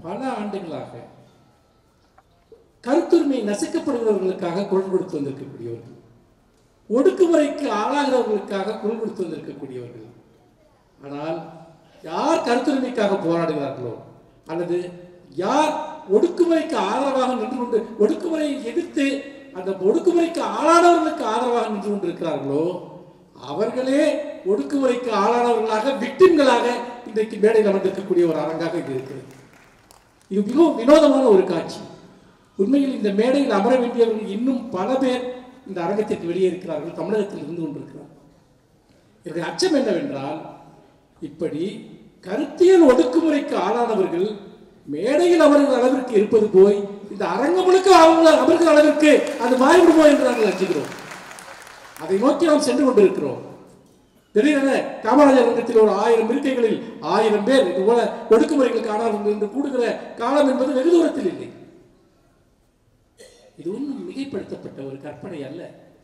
பல ஆண்டுகளாக கருத்துரிமை நசுக்கப்படுகிறவர்களுக்காக குரல் கொடுத்து வந்திருக்கக்கூடியவர்கள் ஒடுக்குமுறைக்கு ஆளாகிறவர்களுக்காக குரல் கொடுத்து வந்திருக்கக்கூடியவர்கள் ஆனால் யார் கருத்துரிமைக்காக போராடுகிறார்களோ அல்லது யார் ஒடுக்குமுறைக்கு ஆதரவாக நின்று கொண்டு ஒடுக்குமுறையை எதிர்த்து அந்த ஒடுக்குமுறைக்கு ஆளானவர்களுக்கு ஆதரவாக நின்று கொண்டிருக்கிறார்களோ அவர்களே ஒடுக்குமுறைக்கு ஆளானவர்களாக விக்டிம்களாக இன்றைக்கு மேடையில் அமர்ந்திருக்கக்கூடிய ஒரு அரங்காக இது இருக்கிறது இது மிகவும் வினோதமான ஒரு காட்சி உண்மையில் இந்த மேடையில் அமர வேண்டியவர்கள் இன்னும் பல பேர் இந்த அரங்கத்திற்கு வெளியே இருக்கிறார்கள் தமிழகத்தில் இருந்து கொண்டிருக்கிறார்கள் என்னுடைய அச்சம் என்னவென்றால் இப்படி கருத்தியல் ஒடுக்குமுறைக்கு ஆளானவர்கள் மேடையில் அமர்கிற அளவிற்கு இருப்பது போய் இந்த அரங்கம் முழுக்க அவங்க அமர்கிற அளவிற்கு அது மாறிவிடுமோ என்று நாங்கள் அஞ்சுகிறோம் அதை நோக்கி நாம் சென்று கொண்டிருக்கிறோம் திடீரென காமராஜர் அரங்கத்தில் ஒரு ஆயிரம் இருக்கைகளில் ஆயிரம் பேர் இது போல ஒடுக்குமுறைகளுக்கு ஆனார்கள் என்று கூடுகிற காலம் என்பது வெகு தூரத்தில் இல்லை இது ஒன்றும் மிகைப்படுத்தப்பட்ட ஒரு கற்பனை அல்ல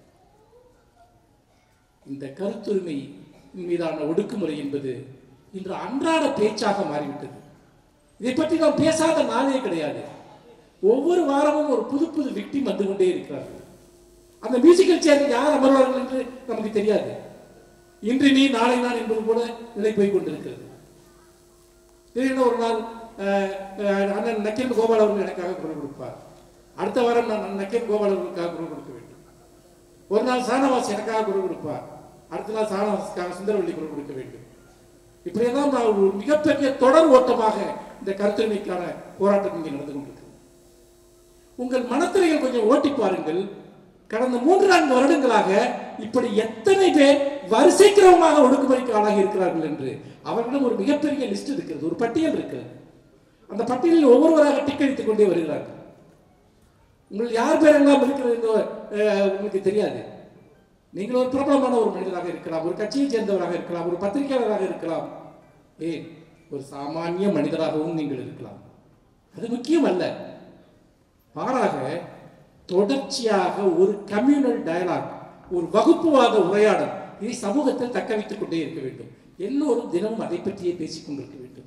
இந்த கருத்துரிமை மீதான ஒடுக்குமுறை என்பது இன்று அன்றாட பேச்சாக மாறிவிட்டது இதை பற்றி நாம் பேசாத நாளே கிடையாது ஒவ்வொரு வாரமும் ஒரு புது புது விக்டிம் வந்து கொண்டே இருக்கிறார்கள் அந்த மியூசிக்கல் சேரில் யார் அமர்வார்கள் என்று நமக்கு தெரியாது இன்று நீ நாளை நான் என்பது போல நிலை போய் கொண்டிருக்கிறது திடீரென ஒரு நாள் அஹ், அஹ், அண்ணன் நக்கீரன் கோபால் அவர்கள் எனக்காக குரல் கொடுப்பார் அடுத்த வாரம் நான் நக்கீரன் கோபால் அவர்களுக்காக குரல் கொடுக்க வேண்டும் ஒரு நாள் சானவாஸ் எனக்காக குரல் கொடுப்பார் அடுத்த நாள் சானவாசுக்காக சுந்தரவள்ளி குரல் கொடுக்க வேண்டும் இப்படியெல்லாம் நான் ஒரு மிகப்பெரிய தொடர் ஓட்டமாக இந்த கருத்துரிமைக்கான போராட்டம் இங்கே நடந்து கொண்டிருக்கிறது உங்கள் மனத்திரைகள் கொஞ்சம் ஓட்டி பாருங்கள் கடந்த மூன்று நான்கு வருடங்களாக இப்படி எத்தனை பேர் வரிசைக்கிரமமாக ஒடுக்குமுறைக்கு ஆளாகி இருக்கிறார்கள் என்று அவர்களிடம் ஒரு மிகப்பெரிய லிஸ்ட் இருக்கிறது ஒரு பட்டியல் இருக்கிறது அந்த பட்டியலில் ஒவ்வொருவராக டிக்கெடித்துக் கொண்டே வருகிறார்கள் உங்கள் யார் பேரெல்லாம் இருக்கிறது என்று அஹ், உங்களுக்கு தெரியாது நீங்கள் ஒரு பிரபலமான ஒரு மனிதராக இருக்கலாம் ஒரு கட்சியை சேர்ந்தவராக இருக்கலாம் ஒரு பத்திரிகையாளராக இருக்கலாம் ஏன் ஒரு சாமானிய மனிதராகவும் நீங்கள் இருக்கலாம் அது முக்கியம் அல்ல மாறாக தொடர்ச்சியாக ஒரு கம்யூனல் டயலாக் ஒரு வகுப்புவாத உரையாடல் இதை சமூகத்தில் தக்க வைத்துக் கொண்டே இருக்க வேண்டும் எல்லோரும் தினமும் அதை பற்றியே பேசிக் கொண்டிருக்க வேண்டும்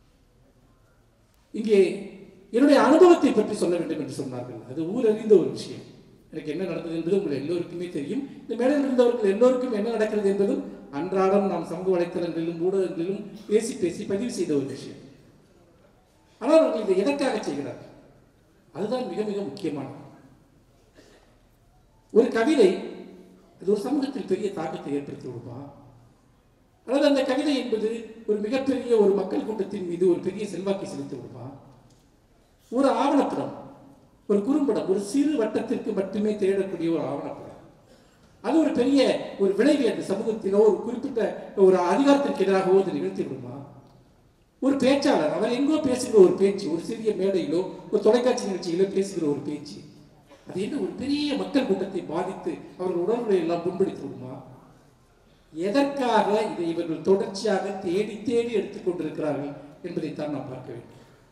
இங்கே என்னுடைய அனுபவத்தை பற்றி சொல்ல வேண்டும் என்று சொன்னார்கள் அது ஊரறிந்த ஒரு விஷயம் எனக்கு என்ன நடந்தது என்பது உங்கள் எல்லோருக்குமே தெரியும் இந்த மேடையில் இருந்தவர்கள் எல்லோருக்கும் என்ன நடக்கிறது என்பதும் அன்றாடம் நாம் சமூக வலைத்தளங்களிலும் ஊடகங்களிலும் பேசி பேசி பதிவு செய்த ஒரு விஷயம் ஆனால் அவர்கள் இதை எதற்காக செய்கிறார்கள் அதுதான் மிக மிக முக்கியமானது ஒரு கவிதை அது ஒரு சமூகத்தில் பெரிய தாக்கத்தை ஏற்படுத்தி விடுமா அல்லது அந்த கவிதை என்பது ஒரு மிகப்பெரிய ஒரு மக்கள் கூட்டத்தின் மீது ஒரு பெரிய செல்வாக்கை செலுத்தி விடுமா ஒரு ஆவணப்படம் ஒரு குறும்படம் ஒரு சிறு வட்டத்திற்கு மட்டுமே தேடக்கூடிய ஒரு ஆவணப்படம் அது ஒரு பெரிய ஒரு விளைவை அந்த சமூகத்திலோ ஒரு குறிப்பிட்ட ஒரு அதிகாரத்திற்கு எதிராகவோ அது நிகழ்த்தி விடுமா ஒரு பேச்சாளர் அவர் எங்கோ பேசுகிற ஒரு பேச்சு ஒரு சிறிய மேடையிலோ ஒரு தொலைக்காட்சி நிகழ்ச்சியிலோ பேசுகிற ஒரு பேச்சு அது என்ன ஒரு பெரிய மக்கள் கூட்டத்தை பாதித்து அவர்கள் உணர்வுகளை எல்லாம் புண்படுத்தி விடுமா எதற்காக இதை இவர்கள் தொடர்ச்சியாக தேடி தேடி எடுத்துக் கொண்டிருக்கிறார்கள் என்பதைத்தான் நாம் பார்க்க வேண்டும்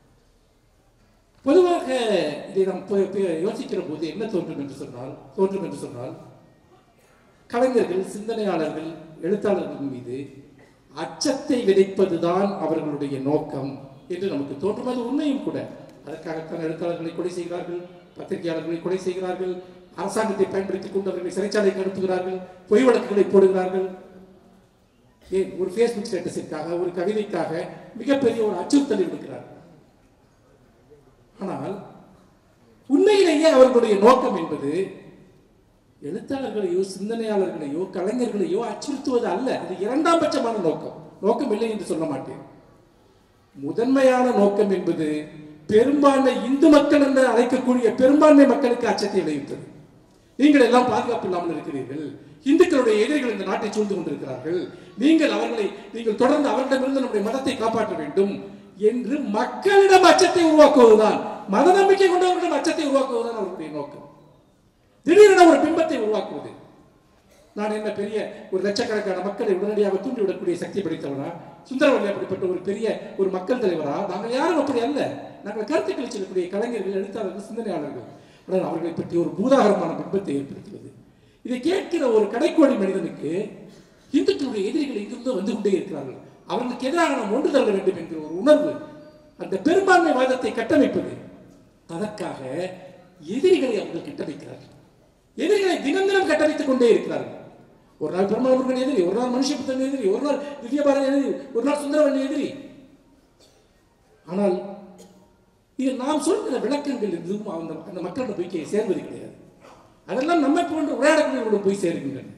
பொதுவாக இதை நாம் ப- ப- யோசிக்கிற போது என்ன தோன்றும் என்று சொன்னால் தோன்றும் என்று சொன்னால் கலைஞர்கள் சிந்தனையாளர்கள் எழுத்தாளர்கள் மீது அச்சத்தை விதைப்பதுதான் அவர்களுடைய நோக்கம் என்று நமக்கு தோன்றும் அது உண்மையும் கூட அதற்காகத்தான் எழுத்தாளர்களை கொலை செய்கிறார்கள் பத்திரிகையாளர்களை கொலை செய்கிறார்கள் அரசாங்கத்தை பயன்படுத்திக் கொண்டு அவர்களை சிறைச்சாலைக்கு அனுப்புகிறார்கள் பொய் வழக்குகளை போடுகிறார்கள் ஏன் ஒரு ஃபேஸ்புக் ஸ்டேட்டஸிற்காக ஒரு கவிதைக்காக மிகப்பெரிய ஒரு அச்சுறுத்தலை விடுக்கிறார்கள் ஆனால் உண்மையிலேயே அவர்களுடைய நோக்கம் என்பது எழுத்தாளர்களையோ சிந்தனையாளர்களையோ கலைஞர்களையோ அச்சுறுத்துவது அல்ல அது இரண்டாம் பட்சமான நோக்கம் நோக்கம் இல்லை என்று சொல்ல மாட்டேன் முதன்மையான நோக்கம் என்பது பெரும்பான்மை இந்து மக்கள் என்று அழைக்கக்கூடிய பெரும்பான்மை மக்களுக்கு அச்சத்தை விளைவித்தது நீங்கள் எல்லாம் பாதுகாப்பு இல்லாமல் இருக்கிறீர்கள் இந்துக்களுடைய எதிரிகள் இந்த நாட்டை சூழ்ந்து கொண்டிருக்கிறார்கள் நீங்கள் அவர்களை நீங்கள் தொடர்ந்து அவர்களிடமிருந்து நம்முடைய மதத்தை காப்பாற்ற வேண்டும் என்று மக்களிடம் அச்சத்தை உருவாக்குவதுதான் மத நம்பிக்கை கொண்டவர்களிடம் அச்சத்தை உருவாக்குவதுதான் அவர்களுடைய நோக்கம் திடீரென ஒரு பிம்பத்தை உருவாக்குவது நான் என்ன பெரிய ஒரு லட்சக்கணக்கான மக்களை உடனடியாக தூண்டிவிடக்கூடிய சக்தி படைத்தவனா சுந்தரவல்லி அப்படிப்பட்ட ஒரு பெரிய ஒரு மக்கள் தலைவரா நாங்கள் யாரும் அப்படி அல்ல நாங்கள் கருத்துக்களை சொல்லக்கூடிய கலைஞர்கள் எழுத்தாளர்கள் சிந்தனையாளர்கள் ஆனால் அவர்களை பற்றி ஒரு பூதாகரமான பிம்பத்தை ஏற்படுத்துவது இதை கேட்கிற ஒரு கடைக்கோடி மனிதனுக்கு இந்துக்களுடைய எதிரிகள் எங்கிருந்தோ வந்து கொண்டே இருக்கிறார்கள் அவர்களுக்கு எதிராக நாம் ஒன்று தள்ள வேண்டும் என்கிற ஒரு உணர்வு அந்த பெரும்பான்மை வாதத்தை கட்டமைப்பது அதற்காக எதிரிகளை அவர்கள் கட்டமைக்கிறார்கள் எதிரிகளை தினம் தினம் கட்டமைத்துக் கொண்டே இருக்கிறார்கள் ஒரு நாள் பெருமாள் எதிரி ஒரு நாள் மனுஷபுத்தன் எதிரி ஒரு நாள் திவ்யபாரன் எதிரி ஒரு நாள் சுந்தரவன் எதிரி ஆனால் இது நாம் சொல்கிற விளக்கங்கள் எதுவும் அந்த அந்த மக்களிடம் போய் சேர்வது கிடையாது அதெல்லாம் நம்மை போன்ற உரையாடக்கூடியவர்களும் போய் சேருகின்றன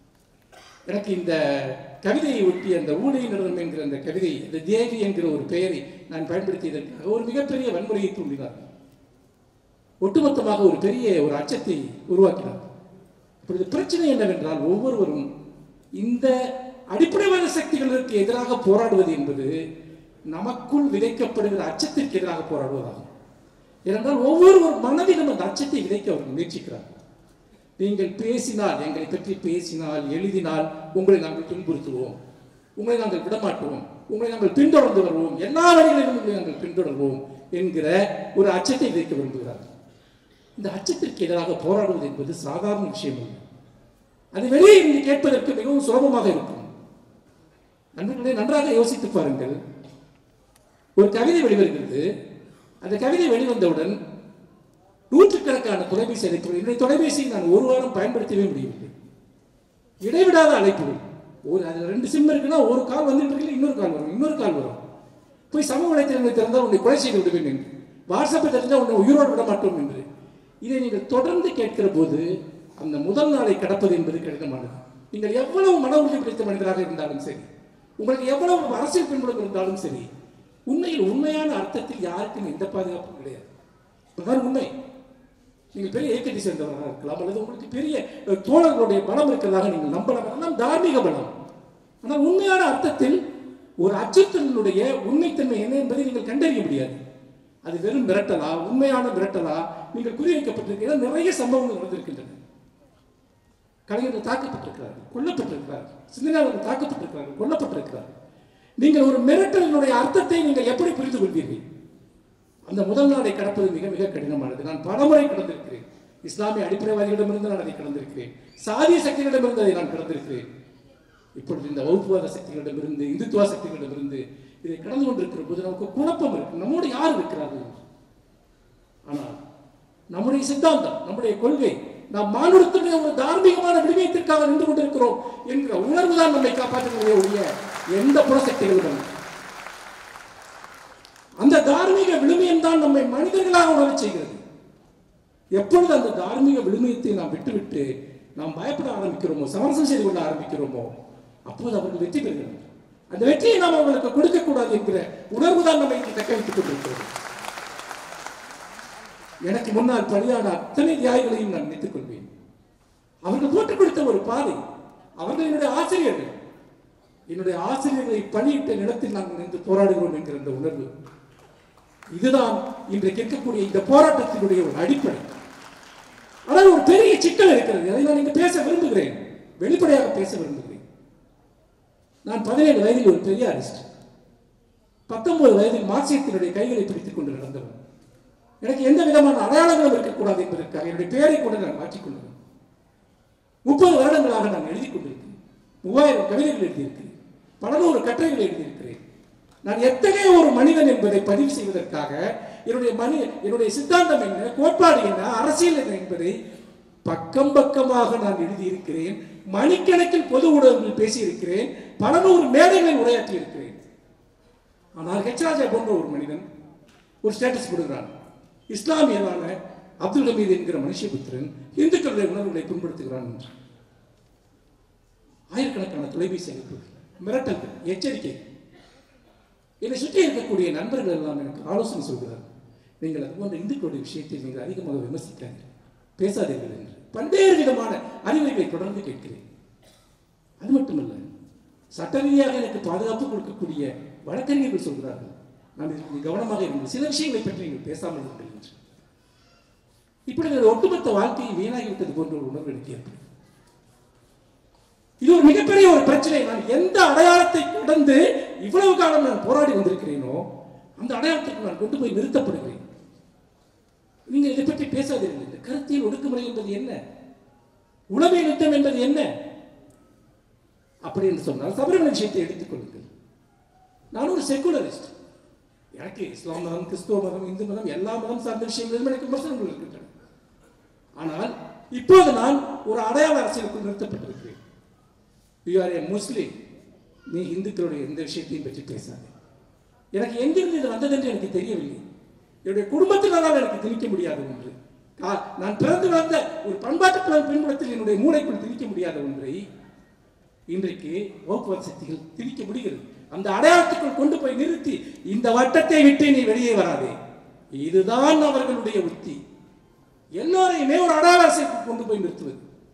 எனக்கு இந்த கவிதையை ஒட்டி அந்த ஊழி நடனம் என்கிற அந்த கவிதை இந்த தேவி என்கிற ஒரு பெயரை நான் பயன்படுத்தியதற்காக ஒரு மிகப்பெரிய வன்முறையை தூண்டினார் ஒட்டுமொத்தமாக ஒரு பெரிய ஒரு அச்சத்தை உருவாக்கினார் இப்பொழுது பிரச்சனை என்னவென்றால் ஒவ்வொருவரும் இந்த அடிப்படைவாத சக்திகளுக்கு எதிராக போராடுவது என்பது நமக்குள் விதைக்கப்படுகிற அச்சத்திற்கு எதிராக போராடுவதாகும் ஏனென்றால் ஒவ்வொரு மனதிலும் அந்த அச்சத்தை விதைக்க அவர்கள் முயற்சிக்கிறார்கள் நீங்கள் பேசினால் எங்களை பற்றி பேசினால் எழுதினால் உங்களை நாங்கள் துன்புறுத்துவோம் உங்களை நாங்கள் விடமாட்டுவோம் உங்களை நாங்கள் பின்தொடர்ந்து வருவோம் எல்லா வழிகளிலும் உங்களை நாங்கள் பின்தொடர்வோம் என்கிற ஒரு அச்சத்தை விதைக்க விரும்புகிறார்கள் இந்த அச்சத்திற்கு எதிராக போராடுவது என்பது சாதாரண விஷயம் அல்ல அது வெளியே இருந்து கேட்பதற்கு மிகவும் சுலபமாக இருக்கும் நண்பர்களே நன்றாக யோசித்து பாருங்கள் ஒரு கவிதை வெளிவருகிறது அந்த கவிதை வெளிவந்தவுடன் நூற்றுக்கணக்கான தொலைபேசி அழைப்புகள் என்னுடைய தொலைபேசியை நான் ஒரு வாரம் பயன்படுத்தவே முடியவில்லை இடைவிடாத அழைப்புகள் ஒரு அது ரெண்டு சிம் இருக்குன்னா ஒரு கால் வந்துட்டு இருக்கு இன்னொரு கால் வரும் இன்னொரு கால் வரும் போய் சமூக வலைத்தளங்களை திறந்தால் உன்னை கொலை செய்து விடுவேன் என்று வாட்ஸ்அப்பை தெரிஞ்சால் உன்னை உயிரோடு விட மாட்டோம் என்று இதை நீங்கள் தொடர்ந்து கேட்கிற போது அந்த முதல் நாளை கடப்பது என்பது கடினமானது நீங்கள் எவ்வளவு மன உறுதி பிடித்த மனிதராக இருந்தாலும் சரி உங்களுக்கு எவ்வளவு அரசியல் பின்புலம் இருந்தாலும் சரி உண்மையில் உண்மையான அர்த்தத்தில் யாருக்கும் எந்த பாதுகாப்பும் கிடையாது இதுதான் உண்மை நீங்கள் பெரிய இயக்கத்தை சேர்ந்தவராக இருக்கலாம் அல்லது உங்களுக்கு பெரிய அஹ், தோழர்களுடைய பலம் இருக்கிறதாக நீங்கள் நம்பலாம் அதெல்லாம் தார்மீக பலம் ஆனால் உண்மையான அர்த்தத்தில் ஒரு அச்சுறுத்தலினுடைய உண்மைத்தன்மை என்ன என்பதை நீங்கள் கண்டறிய முடியாது அது வெறும் மிரட்டலா உண்மையான மிரட்டலா நீங்கள் குறிவைக்கப்பட்டிருக்கிற நிறைய சம்பவங்கள் நடந்திருக்கின்றன கலைஞர்கள் தாக்கப்பட்டிருக்கிறார்கள் கொல்லப்பட்டிருக்கிறார்கள் சிந்தனையாளர்கள் தாக்கப்பட்டிருக்கிறார்கள் கொல்லப்பட்டிருக்கிறார்கள் நீங்கள் ஒரு மிரட்டலினுடைய அர்த்தத்தை நீங்கள் எப்படி புரிந்து கொள்வீர்கள் அந்த முதல் நாளை கடப்பது மிக மிக கடினமானது நான் பலமுறை கடந்திருக்கிறேன் இஸ்லாமிய அடிப்படைவாதிகளிடமிருந்து நான் அதை கடந்திருக்கிறேன் சாதிய சக்திகளிடமிருந்து அதை நான் கடந்திருக்கிறேன் இப்பொழுது இந்த வகுப்புவாத சக்திகளிடமிருந்து இந்துத்துவ சக்திகளிடமிருந்து இதை கடந்து கொண்டிருக்கிற போது நமக்கு குழப்பம் இருக்கு நம்மோடு யார் இருக்கிறார்கள் ஆனால் நம்முடைய சித்தாந்தம் நம்முடைய கொள்கை நாம் மானுடத்துடைய ஒரு தார்மீகமான விடுவியத்திற்காக நின்று கொண்டிருக்கிறோம் என்கிற உணர்வு தான் நம்மை காப்பாற்றுகிறதே ஒழிய எந்த புறசக்திகளும் அல்ல. அந்த தார்மீக விழுமியம் தான் நம்மை மனிதர்களாக உணரச் செய்கிறது எப்பொழுது அந்த தார்மீக விழுமியத்தை நாம் விட்டுவிட்டு நாம் பயப்பட ஆரம்பிக்கிறோமோ சமரசம் செய்து கொள்ள ஆரம்பிக்கிறோமோ அப்போது அவர்கள் வெற்றி பெறுகிறார்கள் அந்த வெற்றியை நாம் அவர்களுக்கு கொடுக்கக்கூடாது என்கிற உணர்வு தான் நம்மை இன்று தக்க வைத்துக் கொண்டிருக்கிறது எனக்கு முன்னால் பலியான அத்தனை தியாகிகளையும் நான் நினைத்துக் கொள்வேன் அவர்கள் போட்டுக் கொடுத்த ஒரு பாதை அவர்கள் என்னுடைய ஆசிரியர்கள் என்னுடைய ஆசிரியர்களை பணியிட்ட நிலத்தில் நாங்கள் நின்று போராடுகிறோம் என்கிற அந்த உணர்வு இதுதான் இன்றைக்கு இருக்கக்கூடிய இந்த போராட்டத்தினுடைய ஒரு அடிப்படை ஆனால் ஒரு பெரிய சிக்கல் இருக்கிறது அதை நான் இங்கு பேச விரும்புகிறேன் வெளிப்படையாக பேச விரும்புகிறேன் நான் பதினேழு வயதில் ஒரு பெரிய அரிஸ்ட் பத்தொன்பது வயதில் மார்க்சியத்தினுடைய கைகளை பிடித்துக் கொண்டு நடந்தவன் எனக்கு எந்த விதமான அடையாளங்களும் இருக்கக்கூடாது என்பதற்காக என்னுடைய பெயரை கூட நான் மாற்றிக்கொண்டேன் முப்பது வருடங்களாக நான் எழுதி கொண்டிருக்கிறேன் மூவாயிரம் கவிதைகள் எழுதியிருக்கிறேன் பல நூறு கட்டுரைகள் எழுதியிருக்கிறேன் நான் எத்தகைய ஒரு மனிதன் என்பதை பதிவு செய்வதற்காக என்னுடைய மனி என்னுடைய சித்தாந்தம் என்ன கோட்பாடு என்ன அரசியல் என்ன என்பதை பக்கம் பக்கமாக நான் எழுதியிருக்கிறேன் மணிக்கணக்கில் பொது ஊடகங்களில் பேசியிருக்கிறேன் பல நூறு மேடைகளில் உரையாற்றி இருக்கிறேன் ஆனால் ஹெச் ராஜா போன்ற ஒரு மனிதன் ஒரு ஸ்டேட்டஸ் கொடுக்கிறான் இஸ்லாமியரான அப்துல் ஹமீத் என்கிற மனுஷபுத்திரன் இந்துக்களுடைய உணர்வுகளை புண்படுத்துகிறான் என்று ஆயிரக்கணக்கான தொலைபேசி அழைப்புகள் மிரட்டல்கள் எச்சரிக்கை என்னை சுற்றி இருக்கக்கூடிய நண்பர்கள் எல்லாம் எனக்கு ஆலோசனை சொல்கிறார்கள் நீங்கள் அது போன்ற இந்துக்களுடைய விஷயத்தில் நீங்கள் அதிகமாக விமர்சிக்காதீர்கள் பேசாதீர்கள் என்று பல்வேறு விதமான அறிவுரைகளை தொடர்ந்து கேட்கிறேன் அது மட்டுமல்ல சட்ட ரீதியாக எனக்கு பாதுகாப்பு கொடுக்கக்கூடிய வழக்கறிஞர்கள் சொல்கிறார்கள் நான் இதற்கு கவனமாக இருங்கள் சில விஷயங்களை பற்றி நீங்கள் பேசாமல் இருங்கள் என்று இப்படி என்னுடைய ஒட்டுமொத்த வாழ்க்கையை வீணாகிவிட்டது போன்ற ஒரு உணர்வு எனக்கு ஏற்படும் இது ஒரு மிகப்பெரிய ஒரு பிரச்சனை நான் எந்த அடையாளத்தை கடந்து இவ்வளவு காலம் நான் போராடி வந்திருக்கிறேனோ அந்த அடையாளத்துக்கு நான் கொண்டு போய் நிறுத்தப்படுகிறேன் நீங்கள் இதை பற்றி பேசாதீர்கள் இந்த கருத்தியல் ஒடுக்குமுறை என்பது என்ன உளமை யுத்தம் என்பது என்ன அப்படி என்று சொன்னால் சபரிமலை விஷயத்தை எடுத்துக் கொள்ளுங்கள் நான் ஒரு செக்குலரிஸ்ட் எனக்கு இஸ்லாம் மதம் கிறிஸ்துவ மதம் இந்து மதம் எல்லா மதம் சார்ந்த விஷயங்களிலும் எனக்கு விமர்சனங்கள் இருக்கின்றன ஆனால் இப்போது நான் ஒரு அடையாள அரசியலுக்குள் நிறுத்தப்பட்டிருக்கிறேன் யூ ஆர் ஏ முஸ்லீம் நீ இந்துக்களுடைய எந்த விஷயத்தையும் பற்றி பேசாதே எனக்கு எங்கிருந்து இது வந்தது என்று எனக்கு தெரியவில்லை என்னுடைய குடும்பத்தினால் எனக்கு திணிக்க முடியாத ஒன்று கா- நான் பிறந்து வளர்ந்த ஒரு பண்பாட்டு பிற- பின்புலத்தில் என்னுடைய மூளைக்குள் திணிக்க முடியாத ஒன்றை இன்றைக்கு போக்குவரத்து சக்திகள் திணிக்க முடிகிறது அந்த அடையாளத்துக்குள் கொண்டு போய் நிறுத்தி இந்த வட்டத்தை விட்டு நீ வெளியே வராதே இதுதான் அவர்களுடைய உத்தி எல்லோரையுமே ஒரு அடையாள அரசியலுக்கு கொண்டு போய் நிறுத்துவது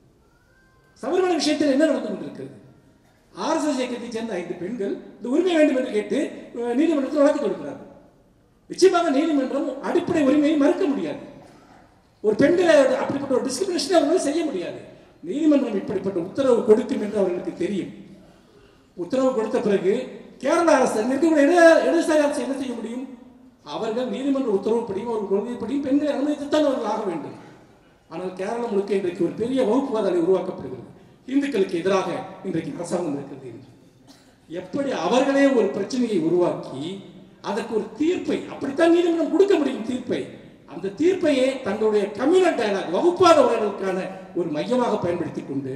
சபரிமலை விஷயத்தில் என்ன நடந்து கொண்டிருக்கிறது ஆர்எஸ்எஸ் இயக்கத்தைச் சேர்ந்த ஐந்து பெண்கள் இந்த உரிமை வேண்டும் என்று கேட்டு அஹ், நீதிமன்றத்தில் வழக்கு தொடுக்கிறார்கள் நிச்சயமாக நீதிமன்றம் அடிப்படை உரிமையை மறுக்க முடியாது ஒரு பெண்களை அப்படிப்பட்ட ஒரு டிஸ்கிரிமினேஷன் அவர்கள் செய்ய முடியாது நீதிமன்றம் இப்படிப்பட்ட உத்தரவு கொடுக்கும் என்று அவர்களுக்கு தெரியும் உத்தரவு கொடுத்த பிறகு கேரள அரசு அங்க இருக்கக்கூடிய இட- இடதுசாரி அரசு என்ன செய்ய முடியும் அவர்கள் நீதிமன்ற உத்தரவுப்படியும் அவர்கள் கொள்கைப்படியும் பெண்களை அனுமதித்துத்தான் அவர்கள் ஆக வேண்டும் ஆனால் கேரளம் முழுக்க இன்றைக்கு ஒரு பெரிய வகுப்புவாத அலை உருவாக்கப்படுகிறது இந்துக்களுக்கு எதிராக இன்றைக்கு அரசாங்கம் இருக்கிறது என்று எப்படி அவர்களே ஒரு பிரச்சனையை உருவாக்கி அதற்கு ஒரு தீர்ப்பை அப்படித்தான் நீதிமன்றம் கொடுக்க முடியும் தீர்ப்பை அந்த தீர்ப்பையே தங்களுடைய கம்யூனல் டயலாக் வகுப்பாத உரைகளுக்கான ஒரு மையமாக பயன்படுத்திக் கொண்டு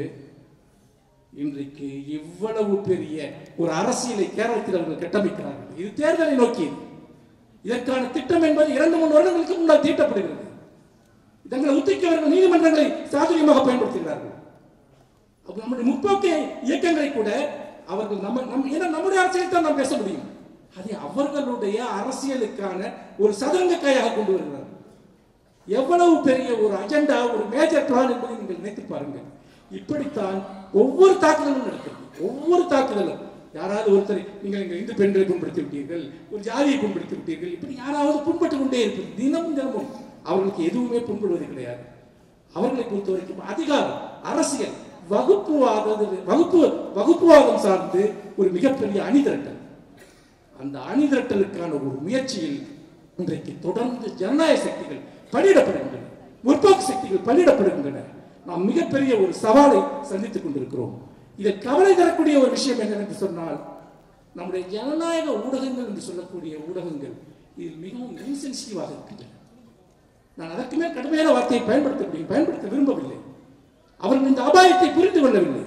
இன்றைக்கு இவ்வளவு பெரிய ஒரு அரசியலை கேரளத்தில் அவர்கள் கட்டமைக்கிறார்கள் இது தேர்தலை நோக்கியது இதற்கான திட்டம் என்பது இரண்டு மூன்று வருடங்களுக்கு முன்னால் தீட்டப்படுகிறது தங்களை உத்திக்கவர்கள் நீதிமன்றங்களை சாதுரியமாக பயன்படுத்துகிறார்கள் அப்ப நம்முடைய முற்போக்கு இயக்கங்களை கூட அவர்கள் நம்ம நம் ஏன்னா நம்முடைய அரசியல் தான் நாம் பேச முடியும் அதை அவர்களுடைய அரசியலுக்கான ஒரு சதுரங்க கையாக கொண்டு வருகிறார்கள் எவ்வளவு பெரிய ஒரு அஜெண்டா ஒரு மேஜர் பிளான் என்பதை நீங்கள் நினைத்து பாருங்கள் இப்படித்தான் ஒவ்வொரு தாக்குதலும் நடக்கிறது ஒவ்வொரு தாக்குதலும் யாராவது ஒருத்தர் நீங்கள் எங்கள் இந்து பெண்களை புண்படுத்தி விட்டீர்கள் ஒரு ஜாதியை புண்படுத்தி விட்டீர்கள் இப்படி யாராவது புண்பட்டு கொண்டே இருப்பது தினமும் தினமும் அவர்களுக்கு எதுவுமே புண்படுவது கிடையாது அவர்களை பொறுத்த வரைக்கும் அதிகாரம் அரசியல் வகுப்புவாத வகுப்பு வகுப்புவாதம் சார்ந்து ஒரு மிகப்பெரிய அணிதிரட்டல் அந்த அணிதிரட்டலுக்கான ஒரு முயற்சியில் இன்றைக்கு தொடர்ந்து ஜனநாயக சக்திகள் பலியிடப்படுகின்றன முற்போக்கு சக்திகள் பலியிடப்படுகின்றன நாம் மிகப்பெரிய ஒரு சவாலை சந்தித்துக் கொண்டிருக்கிறோம் இதில் கவலை தரக்கூடிய ஒரு விஷயம் என்னவென்று சொன்னால் நம்முடைய ஜனநாயக ஊடகங்கள் என்று சொல்லக்கூடிய ஊடகங்கள் இதில் மிகவும் இன்சென்சிட்டிவாக இருக்கின்றன நான் அதற்கு மேல் கடுமையான வார்த்தையை பயன்படுத்த முடியும் பயன்படுத்த விரும்பவில்லை அவர்கள் இந்த அபாயத்தை புரிந்து கொள்ளவில்லை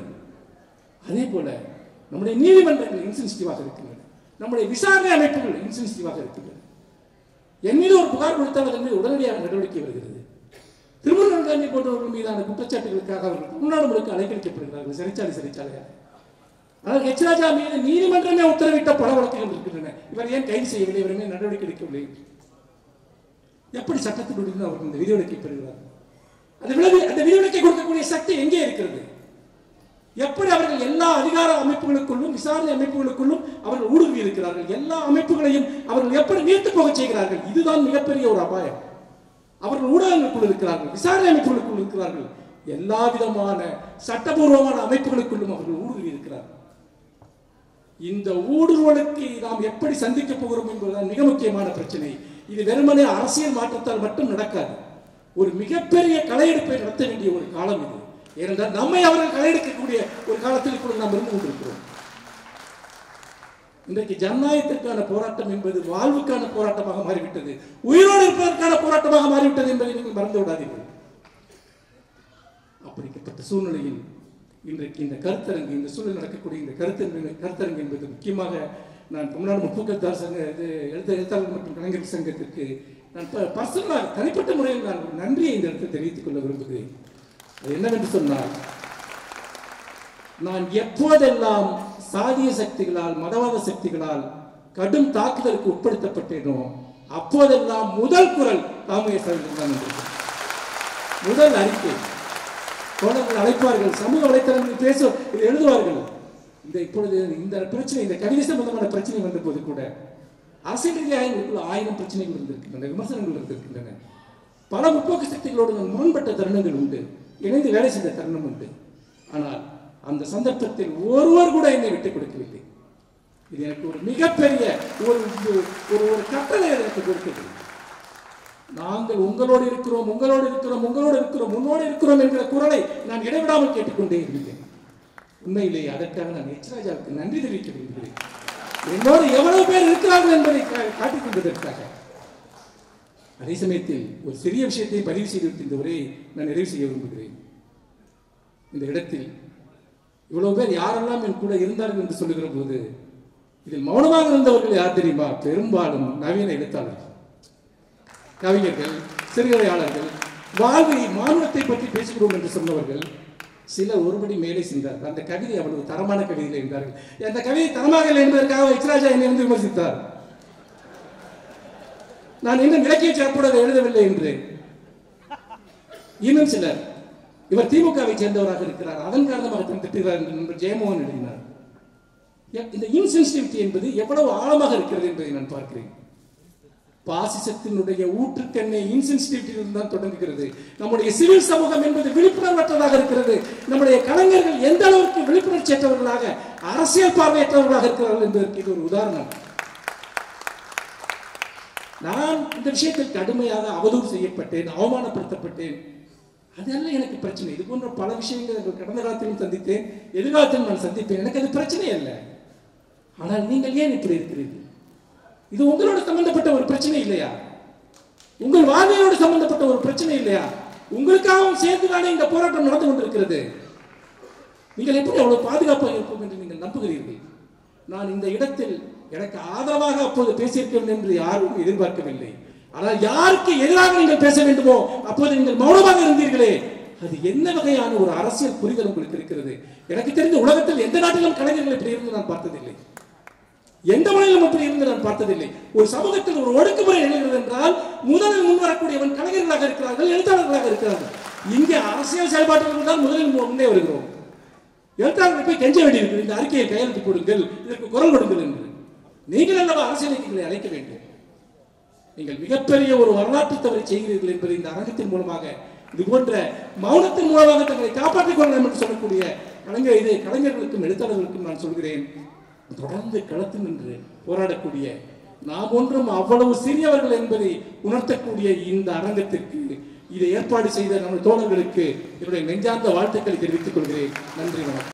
அதே போல நம்முடைய நீதிமன்றங்கள் இன்சென்சிட்டிவாக இருக்கின்றன நம்முடைய விசாரணை அமைப்புகள் இன்சென்சிட்டிவாக இருக்கின்றன என் மீது ஒரு புகார் கொடுத்தால் அதன் மீது உடனடியாக நடவடிக்கை வருகிறது திருமணம் காந்தி போன்றவர்கள் மீதான குற்றச்சாட்டுகளுக்காக அவர்கள் தமிழ்நாடு முழுக்க அலைக்கழிக்கப்படுகிறார்கள் சிறைச்சாலை சிறைச்சாலையாக ஆனால் ஹெச் ராஜா மீது நீதிமன்றமே உத்தரவிட்ட பல வழக்குகள் இருக்கின்றன இவர் ஏன் கைது செய்யவில்லை இவர் மேல் நடவடிக்கை எடுக்கவில்லை எப்படி சட்டத்தினுடன் அவர்கள் இந்த விதிவிலக்கை பெறுகிறார்கள் அந்த விளைவு அந்த விதிவிலக்கை கொடுக்கக்கூடிய சக்தி எங்கே இருக்கிறது எப்படி அவர்கள் எல்லா அதிகார அமைப்புகளுக்குள்ளும் விசாரணை அமைப்புகளுக்குள்ளும் அவர்கள் ஊடுருவி இருக்கிறார்கள் எல்லா அமைப்புகளையும் அவர்கள் எப்படி நீர்த்து போக செய்கிறார்கள் இதுதான் மிகப்பெரிய ஒரு அபாயம் அவர்கள் ஊடகங்களுக்குள் இருக்கிறார்கள் விசாரணை அமைப்புகளுக்குள் இருக்கிறார்கள் எல்லா விதமான சட்டபூர்வமான அமைப்புகளுக்குள்ளும் அவர்கள் ஊடுருவி இருக்கிறார்கள் இந்த ஊடுருவலுக்கு நாம் எப்படி சந்திக்க போகிறோம் என்பதுதான் மிக முக்கியமான பிரச்சனை இது வெறுமனே அரசியல் மாற்றத்தால் மட்டும் நடக்காது ஒரு மிகப்பெரிய களையெடுப்பை நடத்த வேண்டிய ஒரு காலம் இது ஏனென்றால் நம்மை அவர்கள் களையெடுக்கக்கூடிய ஒரு காலத்தில் இப்பொழுது நாம் இருந்து கொண்டிருக்கிறோம் இன்றைக்கு ஜனநாயகத்திற்கான போராட்டம் என்பது வாழ்வுக்கான போராட்டமாக மாறிவிட்டது உயிரோடு இருப்பதற்கான போராட்டமாக மாறிவிட்டது என்பதை நீங்கள் மறந்து விடாதீர்கள் அப்படிப்பட்ட சூழ்நிலையில் இன்றைக்கு இந்த கருத்தரங்கு இந்த சூழல் நடக்கக்கூடிய இந்த கருத்தரங்கு கருத்தரங்கு என்பது முக்கியமாக நான் தமிழ்நாடு முற்போக்கத்தார் சங்க இது எழுத்த எழுத்தாளர் மற்றும் கலைஞர் சங்கத்திற்கு நான் பர்சனலாக தனிப்பட்ட முறையில் நான் ஒரு நன்றியை இந்த இடத்தில் தெரிவித்துக் கொள்ள விரும்புகிறேன் அது என்னவென்று சொன்னால் நான் எப்போதெல்லாம் சாதிய சக்திகளால் மதவாத சக்திகளால் கடும் தாக்குதலுக்கு உட்படுத்தப்பட்டேனோ அப்போதெல்லாம் முதல் குரல் காமராஜ் அவர்கள் தான் வந்திருக்கிறது. முதல் அறிக்கை தோழர்கள் அழைப்பார்கள் சமூக வலைத்தளங்களில் பேச இதை எழுதுவார்கள் இந்த இப்பொழுது இந்த பிரச்சனை இந்த கவிதை சம்பந்தமான பிரச்சனை வந்த போது கூட அரசியல் ரீதியாக எங்களுக்குள்ள ஆயிரம் பிரச்சனைகள் இருந்திருக்கின்றன விமர்சனங்கள் இருந்திருக்கின்றன பல முற்போக்கு சக்திகளோடு நான் முரண்பட்ட தருணங்கள் உண்டு இணைந்து வேலை செய்த தருணம் உண்டு ஆனால் அந்த சந்தர்ப்பத்தில் ஒருவர் கூட என்னை விட்டுக் கொடுக்கவில்லை இது எனக்கு ஒரு மிகப்பெரிய ஒரு ஒரு- ஒரு ஒரு கட்டளை எனக்கு கொடுத்தது நாங்கள் உங்களோடு இருக்கிறோம் உங்களோடு இருக்கிறோம் உங்களோடு இருக்கிறோம் உன்னோடு இருக்கிறோம் என்கிற குரலை நான் இடைவிடாமல் கேட்டுக்கொண்டே இருந்தேன் உண்மையிலேயே அதற்காக நான் எச் ராஜாவுக்கு நன்றி தெரிவிக்க விரும்புகிறேன் என்னோடு எவ்வளவு பேர் இருக்கிறார்கள் என்பதை கா- காட்டிக் கொண்டதற்காக அதே சமயத்தில் ஒரு சிறிய விஷயத்தை பதிவு செய்துவிட்டு இந்த உரையை நான் நிறைவு செய்ய விரும்புகிறேன் இந்த இடத்தில் இவ்வளவு பேர் யாரெல்லாம் என் கூட இருந்தார்கள் என்று சொல்லுகிற போது இதில் மௌனமாக இருந்தவர்கள் யார் தெரியுமா பெரும்பாலும் நவீன எழுத்தாளர்கள் கவிஞர்கள் சிறுகதையாளர்கள் வாழ்வை மானுடத்தை பற்றி பேசுகிறோம் என்று சொன்னவர்கள் சிலர் ஒருபடி மேலே சென்றார்கள் அந்த கவிதை அவ்வளவு தரமான கவிதை என்றார்கள் அந்த கவிதை தரமாக இல்லை என்பதற்காக எச்ராஜா என்னை வந்து விமர்சித்தார் நான் இன்னும் இலக்கிய சார்புடன் எழுதவில்லை என்று இன்னும் சிலர் இவர் திமுகவை சேர்ந்தவராக இருக்கிறார் அதன் காரணமாக தான் திட்டுகிறார் என்று நண்பர் ஜெயமோகன் எழுதினார் எ- இந்த இன்சென்சிட்டிவிட்டி என்பது எவ்வளவு ஆழமாக இருக்கிறது என்பதை நான் பார்க்கிறேன் பாசிசத்தினுடைய ஊற்றுக்கண்ணை இன்சென்சிட்டிவிட்டியில் தான் தொடங்குகிறது நம்முடைய சிவில் சமூகம் என்பது விழிப்புணர்வற்றதாக இருக்கிறது நம்முடைய கலைஞர்கள் எந்த அளவுக்கு விழிப்புணர்ச்சியற்றவர்களாக அரசியல் பார்வையற்றவர்களாக இருக்கிறார்கள் என்பதற்கு இது ஒரு உதாரணம் நான் இந்த விஷயத்தில் கடுமையாக அவதூறு செய்யப்பட்டேன் அவமானப்படுத்தப்பட்டேன் அதல்ல எனக்கு பிரச்சனை இது போன்ற பல விஷயங்கள் நான் கடந்த காலத்திலும் சந்தித்தேன் எதிர்காலத்திலும் நான் சந்திப்பேன் எனக்கு அது பிரச்சனை அல்ல ஆனால் நீங்கள் ஏன் இப்படி இருக்கிறீர்கள் இது உங்களோட சம்பந்தப்பட்ட ஒரு பிரச்சனை இல்லையா உங்கள் வாழ்வையோடு சம்பந்தப்பட்ட ஒரு பிரச்சனை இல்லையா உங்களுக்காகவும் சேர்த்து தானே இந்த போராட்டம் நடந்து கொண்டிருக்கிறது நீங்கள் எப்படி அவ்வளவு பாதுகாப்பாக இருக்கும் என்று நீங்கள் நம்புகிறீர்கள் நான் இந்த இடத்தில் எனக்கு ஆதரவாக அப்போது பேசியிருக்க வேண்டும் என்று யாரும் எதிர்பார்க்கவில்லை ஆனால் யாருக்கு எதிராக நீங்கள் பேச வேண்டுமோ அப்போது நீங்கள் மௌனமாக இருந்தீர்களே அது என்ன வகையான ஒரு அரசியல் புரிதல் உங்களுக்கு இருக்கிறது எனக்கு தெரிந்த உலகத்தில் எந்த நாட்டிலும் கலைஞர்கள் இப்படி இருந்து நான் பார்த்ததில்லை எந்த முறையிலும் அப்படி இருந்து நான் பார்த்ததில்லை ஒரு சமூகத்தில் ஒரு ஒடுக்குமுறை நிகழ்கிறது என்றால் முதலில் முன்வரக்கூடியவன் கலைஞர்களாக இருக்கிறார்கள் எழுத்தாளர்களாக இருக்கிறார்கள் இங்கே அரசியல் செயல்பாடுகள் தான் முதலில் மு- முன்னே வருகிறோம் எழுத்தாளர்கள் போய் கெஞ்ச வேண்டியிருக்கு இந்த அறிக்கையை கையெழுத்து கொடுங்கள் இதற்கு குரல் கொடுங்கள் என்று நீங்கள் அல்லவா அரசியல் இயக்கங்களை அழைக்க வேண்டும் நீங்கள் மிகப்பெரிய ஒரு வரலாற்று தவறை செய்கிறீர்கள் என்பதை இந்த அரங்கத்தின் மூலமாக இது போன்ற மௌனத்தின் மூலமாக தங்களை காப்பாற்றிக் கொள்ளலாம் என்று சொல்லக்கூடிய கலைஞர் இது கலைஞர்களுக்கும் எழுத்தாளர்களுக்கும் நான் சொல்கிறேன் தொடர்ந்து களத்தில் நின்று போராடக்கூடிய நாம் ஒன்றும் அவ்வளவு சிறியவர்கள் என்பதை உணர்த்தக்கூடிய இந்த அரங்கத்திற்கு இதை ஏற்பாடு செய்த நம்ம தோழர்களுக்கு என்னுடைய நெஞ்சார்ந்த வாழ்த்துக்களை தெரிவித்துக் கொள்கிறேன் நன்றி வணக்கம்